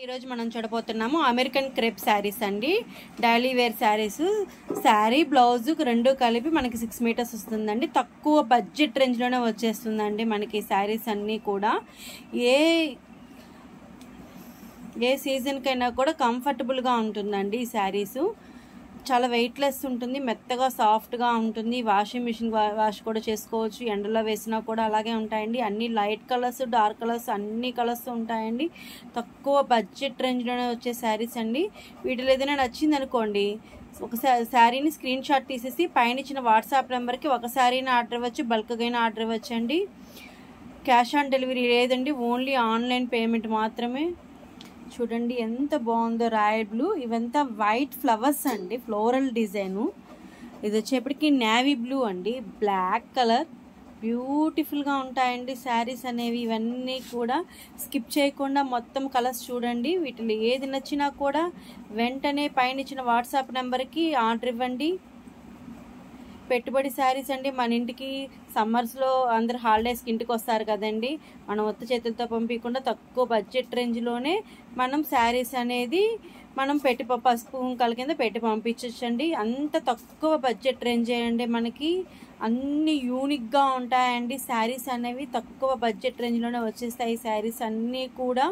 ఈరోజు మనం చూడబోతున్నాము అమెరికన్ క్రేప్ శారీస్ అండి daily wear saris sari blouse రెండు కలిపి మనకి సిక్స్ మీటర్స్ వస్తుందండి తక్కువ బడ్జెట్ రేంజ్లోనే వచ్చేస్తుందండి మనకి శారీస్ అన్నీ కూడా ఏ ఏ సీజన్కైనా కూడా కంఫర్టబుల్గా ఉంటుందండి ఈ శారీసు చాలా వెయిట్లెస్ ఉంటుంది మెత్తగా సాఫ్ట్గా ఉంటుంది వాషింగ్ మిషన్ వాష్ కూడా చేసుకోవచ్చు ఎండలో వేసినా కూడా అలాగే ఉంటాయండి అన్ని లైట్ కలర్స్ డార్క్ కలర్స్ అన్ని కలర్స్ ఉంటాయండి తక్కువ బడ్జెట్ రేంజ్లోనే వచ్చే శారీస్ అండి వీటిలో ఏదైనా నచ్చింది అనుకోండి ఒక శారీని స్క్రీన్ షాట్ తీసేసి పైన ఇచ్చిన వాట్సాప్ నెంబర్కి ఒక శారీని ఆర్డర్ ఇవ్వచ్చు బల్క్గా అయినా ఆర్డర్ ఇవ్వచ్చండి క్యాష్ ఆన్ డెలివరీ లేదండి ఓన్లీ ఆన్లైన్ పేమెంట్ మాత్రమే చూడండి ఎంత బాగుందో రాయల్ బ్లూ ఇవంతా వైట్ ఫ్లవర్స్ అండి ఫ్లోరల్ డిజైను ఇది వచ్చేప్పటికి నేవీ బ్లూ అండి బ్లాక్ కలర్ బ్యూటిఫుల్గా ఉంటాయండి శారీస్ అనేవి ఇవన్నీ కూడా స్కిప్ చేయకుండా మొత్తం కలర్స్ చూడండి వీటిలో ఏది నచ్చినా కూడా వెంటనే పైన ఇచ్చిన వాట్సాప్ నెంబర్కి ఆర్డర్ ఇవ్వండి పెట్టుబడి శారీస్ అండి మన ఇంటికి సమ్మర్స్లో అందరు హాలిడేస్కి ఇంటికి వస్తారు కదండి మనం ఒత్త చేతులతో పంపించకుండా తక్కువ బడ్జెట్ రేంజ్లోనే మనం శారీస్ అనేది మనం పెట్టి ప- పసుపు కుంకాల కింద పెట్టి పంపించచ్చండి అంత తక్కువ బడ్జెట్ రేంజ్ అండి మనకి అన్ని యూనిక్గా ఉంటాయండి శారీస్ అనేవి తక్కువ బడ్జెట్ రేంజ్లోనే వచ్చేస్తాయి శారీస్ అన్నీ కూడా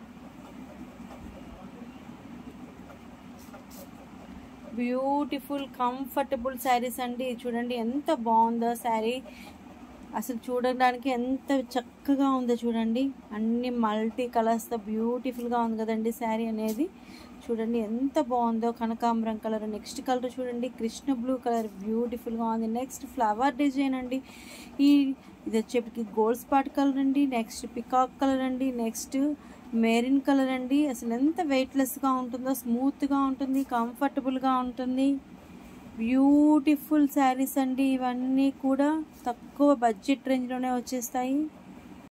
బ్యూటిఫుల్ కంఫర్టబుల్ శారీస్ అండి చూడండి ఎంత బాగుందో శారీ అసలు చూడడానికి ఎంత చక్కగా ఉందో చూడండి అన్ని మల్టీ కలర్స్తో బ్యూటిఫుల్గా ఉంది కదండి శారీ అనేది చూడండి ఎంత బాగుందో కనకాంబరం కలర్ నెక్స్ట్ కలర్ చూడండి కృష్ణ బ్లూ కలర్ బ్యూటిఫుల్గా ఉంది నెక్స్ట్ ఫ్లవర్ డిజైన్ అండి ఈ ఇది వచ్చేప్పటికి గోల్డ్ స్పాట్ కలర్ అండి నెక్స్ట్ పికాక్ కలర్ అండి నెక్స్ట్ మెరిన్ కలర్ అండి అసలు ఎంత వెయిట్లెస్గా ఉంటుందో స్మూత్గా ఉంటుంది కంఫర్టబుల్గా ఉంటుంది బ్యూటిఫుల్ శారీస్ అండి ఇవన్నీ కూడా తక్కువ బడ్జెట్ రేంజ్లోనే వచ్చేస్తాయి